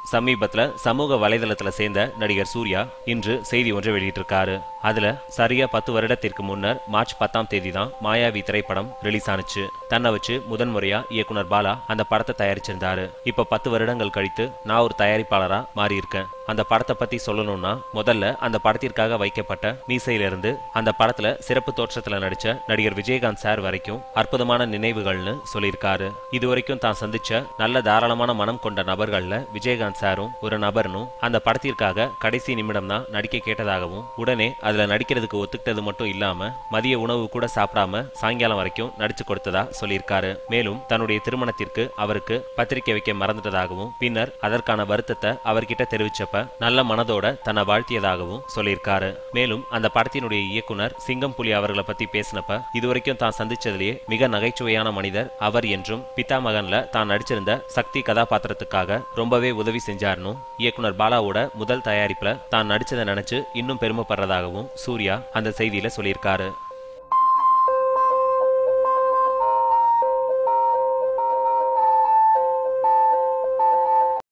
சமீபத்துல சமூக வலைதளத்துல சேர்ந்த நடிகர் சூர்யா இன்று செய்தி ஒன்றை வெளியிட்டிருக்காரு அதுல சரியா பத்து வருடத்திற்கு முன்னர் மார்ச் பத்தாம் தேதி தான் மாயாவி திரைப்படம் ரிலீஸ் ஆனுச்சு தன்னை வச்சு முதன் முறையா இயக்குனர் பாலா அந்த படத்தை தயாரிச்சிருந்தாரு இப்ப பத்து வருடங்கள் கழித்து நான் ஒரு தயாரிப்பாளரா மாறி இருக்கேன் அந்த படத்தை பத்தி சொல்லணும்னா முதல்ல அந்த படத்திற்காக வைக்கப்பட்ட மீசையிலிருந்து அந்த படத்துல சிறப்பு தோற்றத்துல நடிச்ச நடிகர் விஜயகாந்த் சார் வரைக்கும் அற்புதமான நினைவுகள்னு சொல்லியிருக்காரு இது வரைக்கும் தான் சந்திச்ச நல்ல தாராளமான மனம் கொண்ட நபர்கள்ல விஜயகாந்த் சாரும் ஒரு நபர்னும் அந்த படத்திற்காக கடைசி நிமிடம் தான் நடிக்க கேட்டதாகவும் உடனே அதுல நடிக்கிறதுக்கு ஒத்துக்கிட்டது மட்டும் இல்லாம மதிய உணவு கூட சாப்பிடாம சாயங்காலம் வரைக்கும் நடிச்சு கொடுத்ததா சொல்லியிருக்காரு மேலும் தன்னுடைய திருமணத்திற்கு அவருக்கு பத்திரிக்கை வைக்க மறந்துட்டதாகவும் பின்னர் அதற்கான வருத்தத்தை அவர்கிட்ட தெரிவிச்சப்ப நல்ல மனதோட தன்னை வாழ்த்தியதாகவும் சொல்லியிருக்காரு மேலும் அந்த படத்தினுடைய இயக்குனர் சிங்கம் புலி அவர்களை பத்தி பேசினப்ப இதுவரைக்கும் தான் சந்திச்சதிலேயே மிக நகைச்சுவையான மனிதர் அவர் என்றும் பிதா மகன்ல தான் நடிச்சிருந்த சக்தி கதாபாத்திரத்துக்காக ரொம்பவே உதவி செஞ்சாருன்னு இயக்குனர் பாலாவோட முதல் தயாரிப்புல தான் நடிச்சதை நினைச்சு இன்னும் பெருமைப்படுறதாகவும் சூர்யா அந்த செய்தியில சொல்லியிருக்காரு